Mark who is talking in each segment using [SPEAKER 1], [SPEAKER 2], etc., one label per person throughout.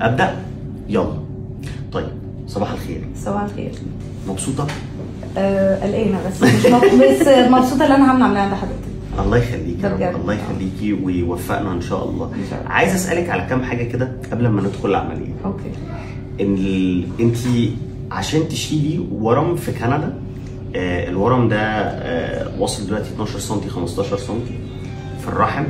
[SPEAKER 1] ابدا يلا طيب صباح الخير
[SPEAKER 2] صباح الخير
[SPEAKER 1] مبسوطه
[SPEAKER 2] آه، قلقانه بس مش مب... بس مبسوطه ان انا هعمل عمليه عند حضرتك
[SPEAKER 1] الله يخليكي
[SPEAKER 2] ده
[SPEAKER 1] يا رب
[SPEAKER 2] بجد.
[SPEAKER 1] الله يخليكي ويوفقنا ان شاء الله
[SPEAKER 2] إن شاء الله.
[SPEAKER 1] عايز اسالك على كام حاجه كده قبل ما ندخل العمليه
[SPEAKER 2] اوكي
[SPEAKER 1] ان ال... انت عشان تشيلي ورم في كندا آه الورم ده آه واصل دلوقتي 12 سم 15 سم في الرحم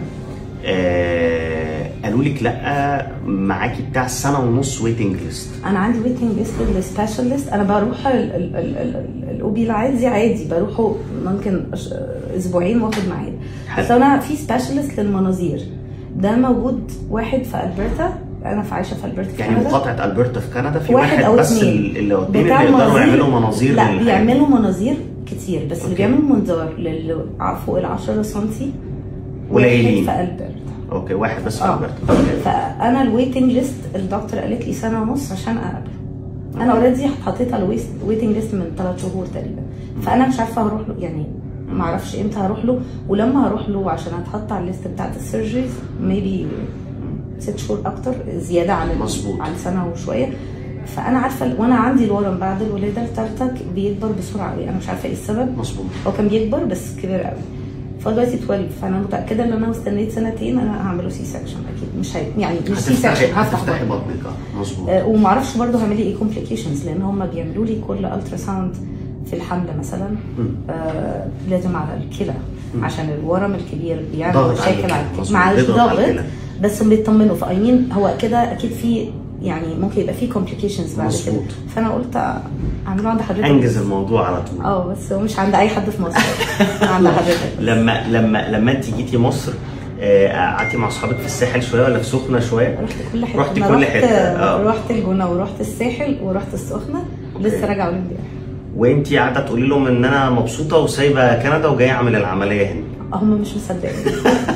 [SPEAKER 1] آه قالوا لك لا معاكي بتاع سنه ونص ويتنج ليست
[SPEAKER 2] انا عندي ويتنج ليست للسبيشالست انا بروح الاو بي العادي عادي بروحه ممكن أش- اسبوعين واخد ميعاد
[SPEAKER 1] حلو.
[SPEAKER 2] بس انا في سبيشالست للمناظير ده موجود واحد في البرتا انا في عايشه في البرتا في
[SPEAKER 1] يعني
[SPEAKER 2] كندا.
[SPEAKER 1] مقاطعه البرتا في كندا في
[SPEAKER 2] واحد
[SPEAKER 1] واحد,
[SPEAKER 2] أو
[SPEAKER 1] بس
[SPEAKER 2] اتنين.
[SPEAKER 1] ال- اللي هو اتنين
[SPEAKER 2] بتاع
[SPEAKER 1] اللي يقدروا
[SPEAKER 2] المناظير-
[SPEAKER 1] يعملوا مناظير
[SPEAKER 2] لا
[SPEAKER 1] للحياة.
[SPEAKER 2] بيعملوا مناظير كتير بس اللي
[SPEAKER 1] أوكي.
[SPEAKER 2] بيعملوا منظار للي فوق ال 10 سم
[SPEAKER 1] قليلين.
[SPEAKER 2] في البرتا
[SPEAKER 1] اوكي واحد بس في
[SPEAKER 2] اه
[SPEAKER 1] البرتا أوكي.
[SPEAKER 2] فانا الويتنج ليست الدكتور قالت لي سنه ونص عشان اقبل انا اوريدي حطيت على الويتنج ليست من ثلاث شهور تقريبا فانا مش عارفه هروح له يعني ما اعرفش امتى هروح له ولما هروح له عشان اتحط على الليست بتاعت السيرجريز ميبي ست شهور اكتر زياده عن ال-
[SPEAKER 1] مظبوط.
[SPEAKER 2] عن سنه وشويه فانا عارفه ال- وانا عندي الورم بعد الولاده الثالثه بيكبر بسرعه قوي انا مش عارفه ايه السبب
[SPEAKER 1] مظبوط
[SPEAKER 2] هو كان بيكبر بس كبر قوي فهو دلوقتي 12 فانا متاكده ان انا لو استنيت سنتين انا هعمله سي سكشن اكيد مش هي يعني مش سي
[SPEAKER 1] هتفتحي
[SPEAKER 2] سكشن هفتح
[SPEAKER 1] هتفتحي
[SPEAKER 2] بطن.
[SPEAKER 1] بطنك اه مظبوط
[SPEAKER 2] آه، ومعرفش برضه هعمل لي ايه كومبليكيشنز لان هم بيعملوا لي كل الترا ساوند في الحمل مثلا
[SPEAKER 1] مم.
[SPEAKER 2] آه لازم على الكلى عشان الورم الكبير بيعمل
[SPEAKER 1] ضغط على
[SPEAKER 2] مشاكل
[SPEAKER 1] الكلى،
[SPEAKER 2] على الكلى
[SPEAKER 1] مظبوط.
[SPEAKER 2] مع
[SPEAKER 1] بيضغط على
[SPEAKER 2] الضغط
[SPEAKER 1] الكلى.
[SPEAKER 2] بس بيطمنوا فايمين هو كده اكيد في يعني ممكن يبقى في كومبليكيشنز بعد كده
[SPEAKER 1] مظبوط.
[SPEAKER 2] فانا قلت اعمله عند حضرتك
[SPEAKER 1] انجز الموضوع على طول
[SPEAKER 2] اه بس هو مش عند اي حد في مصر عند حضرتك
[SPEAKER 1] لما لما لما انت جيتي مصر آه، قعدتي مع اصحابك في الساحل شويه ولا في سخنه شويه؟
[SPEAKER 2] رحت كل حته
[SPEAKER 1] رحت
[SPEAKER 2] أنا
[SPEAKER 1] كل
[SPEAKER 2] رحت
[SPEAKER 1] حتة، آه.
[SPEAKER 2] رحت الجونه ورحت الساحل ورحت السخنه لسه راجعه اول امبارح
[SPEAKER 1] وانت قاعده تقولي لهم ان انا مبسوطه وسايبه كندا وجايه اعمل العمليه هنا.
[SPEAKER 2] هم مش مصدقين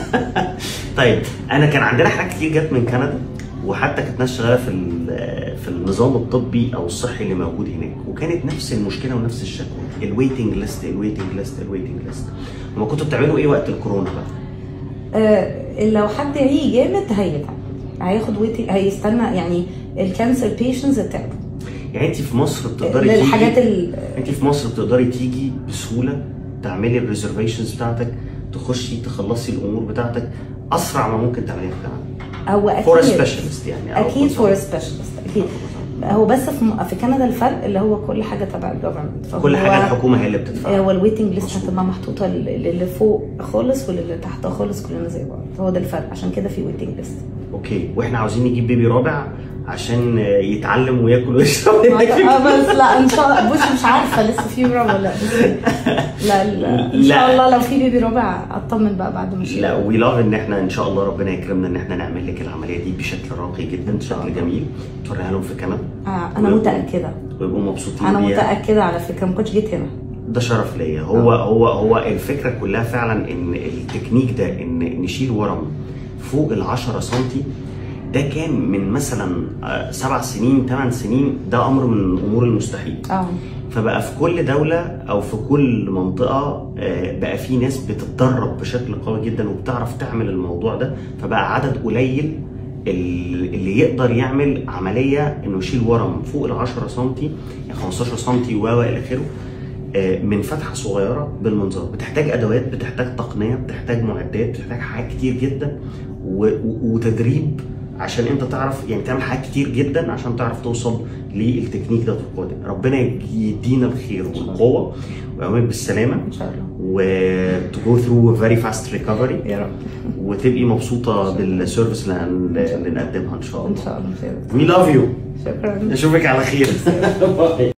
[SPEAKER 1] طيب انا كان عندنا حاجات كتير جت من كندا وحتى كانت ناس شغاله في ال- في النظام الطبي او الصحي اللي موجود هناك وكانت نفس المشكله ونفس الشكوى الويتنج ليست الويتنج ليست الويتنج ليست هما كنتوا بتعملوا ايه وقت الكورونا بقى؟
[SPEAKER 2] آه لو حد عيه جامد هيتعب هياخد ويتنج هيستنى يعني الكانسر بيشنز تعبوا
[SPEAKER 1] يعني انت في مصر بتقدري
[SPEAKER 2] للحاجات
[SPEAKER 1] تيجي
[SPEAKER 2] ال
[SPEAKER 1] انت في مصر بتقدري تيجي بسهوله تعملي الريزرفيشنز بتاعتك تخشي تخلصي الامور بتاعتك اسرع ما ممكن تعمليها في كندا
[SPEAKER 2] هو
[SPEAKER 1] فور
[SPEAKER 2] اكيد
[SPEAKER 1] سبيشالست يعني أو
[SPEAKER 2] اكيد
[SPEAKER 1] consultant.
[SPEAKER 2] فور سبيشالست اكيد هو بس في, م- في كندا الفرق اللي هو كل حاجه تبع الجفرمنت
[SPEAKER 1] كل حاجه الحكومه هي اللي بتدفعها
[SPEAKER 2] هو الويتنج ليست
[SPEAKER 1] مظبوط.
[SPEAKER 2] هتبقى محطوطه للي فوق خالص واللي تحت خالص كلنا زي بعض هو ده الفرق عشان كده في ويتنج ليست
[SPEAKER 1] اوكي واحنا عاوزين نجيب بيبي رابع عشان يتعلم وياكل ويشرب
[SPEAKER 2] اه بس لا ان شاء الله بص مش عارفه لسه في رابع ولا لا بس لا لا ان
[SPEAKER 1] لا.
[SPEAKER 2] شاء الله لو في بيبي رابع اطمن بقى بعد ما اشيل
[SPEAKER 1] لا وي لاف ان احنا ان شاء الله ربنا يكرمنا ان احنا نعمل لك العمليه دي بشكل راقي جدا بشكل جميل توريها لهم في كندا
[SPEAKER 2] آه انا متاكده
[SPEAKER 1] ويبقوا مبسوطين
[SPEAKER 2] انا
[SPEAKER 1] بيها
[SPEAKER 2] متاكده على فكره ما كنتش جيت هنا
[SPEAKER 1] ده شرف ليا هو هو هو الفكره كلها فعلا ان التكنيك ده ان نشيل ورم فوق ال 10 سم ده كان من مثلا آه، سبع سنين ثمان سنين ده امر من الامور المستحيل
[SPEAKER 2] اه
[SPEAKER 1] فبقى في كل دولة أو في كل منطقة آه، بقى في ناس بتتدرب بشكل قوي جدا وبتعرف تعمل الموضوع ده فبقى عدد قليل ال- اللي يقدر يعمل عملية إنه يشيل ورم فوق ال 10 سم يعني 15 سم و إلى آخره آه، من فتحة صغيرة بالمنظار بتحتاج أدوات بتحتاج تقنية بتحتاج معدات بتحتاج حاجات كتير جدا و- و- وتدريب عشان انت تعرف يعني تعمل حاجات كتير جدا عشان تعرف توصل للتكنيك ده وتقوى ده ربنا يدينا الخير والقوه ويقومك بالسلامه
[SPEAKER 2] ان شاء الله
[SPEAKER 1] و to go through a very fast recovery
[SPEAKER 2] يا رب
[SPEAKER 1] وتبقي مبسوطه بالسيرفيس اللي هن- اللي نقدمها ان شاء
[SPEAKER 2] ان
[SPEAKER 1] الله
[SPEAKER 2] شاء الله خير
[SPEAKER 1] we love you
[SPEAKER 2] شكرا
[SPEAKER 1] نشوفك على خير